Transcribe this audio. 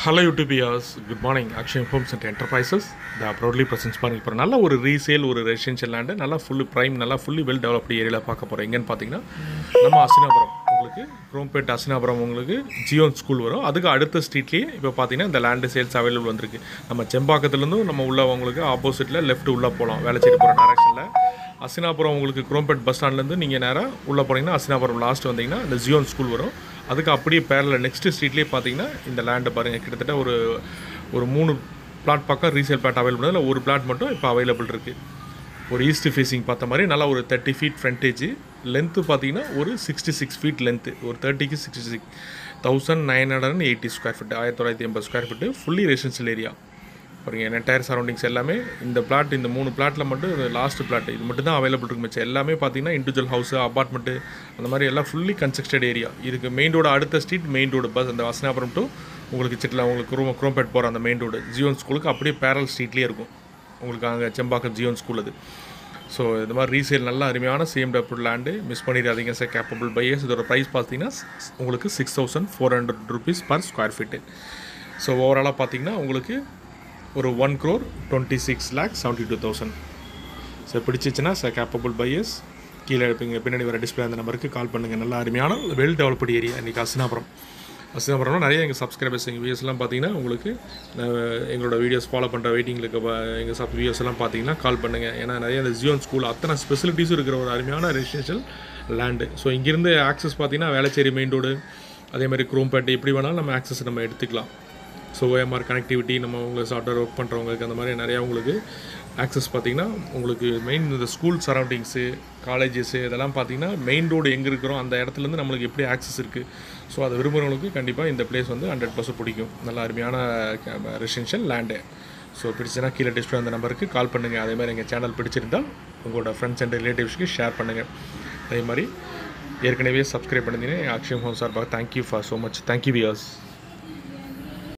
hello YouTubians good morning Akshayam homes and enterprises the proudly presents பாருங்க இப்போ நல்ல ஒரு ரீசேல் ஒரு ரெசிடென்ஷியல் லேண்டு நல்லா ஃபுல்லு ப்ரைம் நல்லா ஃபுல்லி வெல் டெவலப்டு ஏரியாவில் பார்க்க போகிறோம் எங்கன்னு பார்த்தீங்கன்னா நம்ம அசினாபுரம் உங்களுக்கு குரோம்பேட் அசினாபுரம் உங்களுக்கு ஜியோன் ஸ்கூல் வரும் அதுக்கு அடுத்த ஸ்ட்ரீட்லேயே இப்போ பார்த்தீங்கன்னா இந்த லேண்டு சேல்ஸ் அவைலபிள் வந்திருக்கு நம்ம செம்பாக்கத்துலேருந்தும் நம்ம உள்ள உங்களுக்கு ஆப்போசிட்டில் லெஃப்ட் உள்ளே போகலாம் வேலைச்சேரி போகிற டேரக்ஷனில் அசினாபுரம் உங்களுக்கு குரோம்பேட் பஸ் ஸ்டாண்ட்லேருந்து நீங்கள் நேராக உள்ளே போனீங்கன்னா அசினாபுரம் லாஸ்ட் வந்தீங்கன்னா இந்த ஜியோன் ஸ்கூல் வரும் அதுக்கு அப்படியே பேரில் நெக்ஸ்ட் ஸ்ட்ரீட்லேயே பார்த்தீங்கன்னா இந்த லேண்டை பாருங்கள் கிட்டத்தட்ட ஒரு ஒரு மூணு பிளாட் பக்கம் ரீசேல் பிளாட் அவைலபிள் இல்லை ஒரு பிளாட் மட்டும் இப்போ அவைலபிள் இருக்குது ஒரு ஈஸ்ட் ஃபேஸிங் பார்த்த மாதிரி நல்லா ஒரு தேர்ட்டி ஃபீட் ஃப்ரண்டேஜ் லென்த்து பார்த்தீங்கன்னா ஒரு சிக்ஸ்டி சிக்ஸ் ஃபீட் லென்த்து ஒரு தேர்ட்டிக்கு sixty six thousand nine hundred and eighty square feet ஆயிரத்தி தொள்ளாயிரத்தி எண்பது square feet fully residential area பாருங்க என்டையர் சரௌண்டிங்ஸ் எல்லாமே இந்த பிளாட் இந்த மூணு பிளாட்டில் மட்டும் லாஸ்ட் பிளாட் இது மட்டும் தான் அவைலபிள் இருக்கு மிச்சம் எல்லாமே பார்த்தீங்கன்னா இண்டிவிஜுவல் ஹவுஸ் அப்பார்ட்மெண்ட்டு அந்த மாதிரி எல்லாம் ஃபுல்லி கன்ஸ்ட்ரக்டட் ஏரியா இதுக்கு மெயின் ரோடு அடுத்த ஸ்ட்ரீட் மெயின் ரோடு பஸ் அந்த வசனாபுரம் டு உங்களுக்கு சிட்டில் உங்களுக்கு குரோம் குரோம்பேட் போகிற அந்த மெயின் ரோடு ஜியோன் ஸ்கூலுக்கு அப்படியே பேரல் ஸ்ட்ரீட்லேயே இருக்கும் உங்களுக்கு அங்கே செம்பாக்கம் ஜியோன் ஸ்கூல் அது ஸோ இந்த மாதிரி ரீசேல் நல்ல அருமையான சேம் டேப்ட் லேண்டு மிஸ் பண்ணிடாதீங்க சார் கேப்பபிள் பையர்ஸ் இதோட ப்ரைஸ் பார்த்தீங்கன்னா உங்களுக்கு six thousand four hundred rupees per square feet so ஓவராலாக பார்த்தீங்கன்னா உங்களுக்கு ஒரு one crore twenty six lakh seventy two thousand so பிடிச்சிச்சுன்னா சார் கேப்பபிள் பையர்ஸ் கீழே இருப்பீங்க பின்னாடி வர டிஸ்பிளே அந்த நம்பருக்கு கால் பண்ணுங்கள் நல்லா அருமையான வெல் டெவலப்டு ஏரியா இன்றைக்கி அசினாபுரம் அசினாபுரம்னா நிறைய எங்கள் சப்ஸ்கிரைபர்ஸ் எங்கள் வியூஸ்லாம் பார்த்தீங்கன்னா உங்களுக்கு அஹ், எங்களோட வீடியோஸ் ஃபாலோ பண்ணுற வெயிட்டிங்கில் இருக்க எங்கள் சப் வியூஸ் எல்லாம் பார்த்தீங்கன்னா கால் பண்ணுங்கள் ஏன்னா நிறைய இந்த ஜியோன் ஸ்கூல் அத்தனை ஸ்பெசிலிட்டிஸும் இருக்கிற ஒரு அருமையான ரெசிடென்ஷியல் லேண்டு ஸோ இங்கேருந்து ஆக்சஸ் பார்த்தீங்கன்னா வேளச்சேரி மெயின் ரோடு அதே மாதிரி குரோம்பேட்டை எப்படி வேணாலும் நம்ம ஆக்சஸ் நம்ம எடுத்துக்கலாம் ஸோ ஓஎம்ஆர் கனெக்டிவிட்டி நம்ம உங்களை சாஃப்ட்வேர் ஒர்க் பண்ணுறவங்களுக்கு அந்த மாதிரி நிறையா உங்களுக்கு ஆக்சஸ் பார்த்தீங்கன்னா உங்களுக்கு மெயின் இந்த ஸ்கூல் சரௌண்டிங்ஸு காலேஜஸ்ஸு இதெல்லாம் பார்த்தீங்கன்னா மெயின் ரோடு எங்கே இருக்கிறோம் அந்த இடத்துலேருந்து நம்மளுக்கு எப்படி ஆக்சஸ் இருக்குது ஸோ அதை விரும்புகிறவங்களுக்கு கண்டிப்பாக இந்த பிளேஸ் வந்து ஹண்ட்ரட் பர்சன்ட் பிடிக்கும் நல்ல அருமையான ரெசிடென்ஷியல் லேண்டு ஸோ பிடிச்சதுன்னா கீழே டிஸ்பிளே அந்த நம்பருக்கு கால் பண்ணுங்கள் அதே மாதிரி எங்கள் சேனல் பிடிச்சிருந்தால் உங்களோட ஃப்ரெண்ட்ஸ் அண்ட் ரிலேட்டிவ்ஸ்க்கு ஷேர் பண்ணுங்கள் அதே மாதிரி ஏற்கனவே சப்ஸ்கிரைப் பண்ணியிருந்தீங்கன்னா அக்ஷயம் ஹோம் சார்பாக thank you for so much thank you wears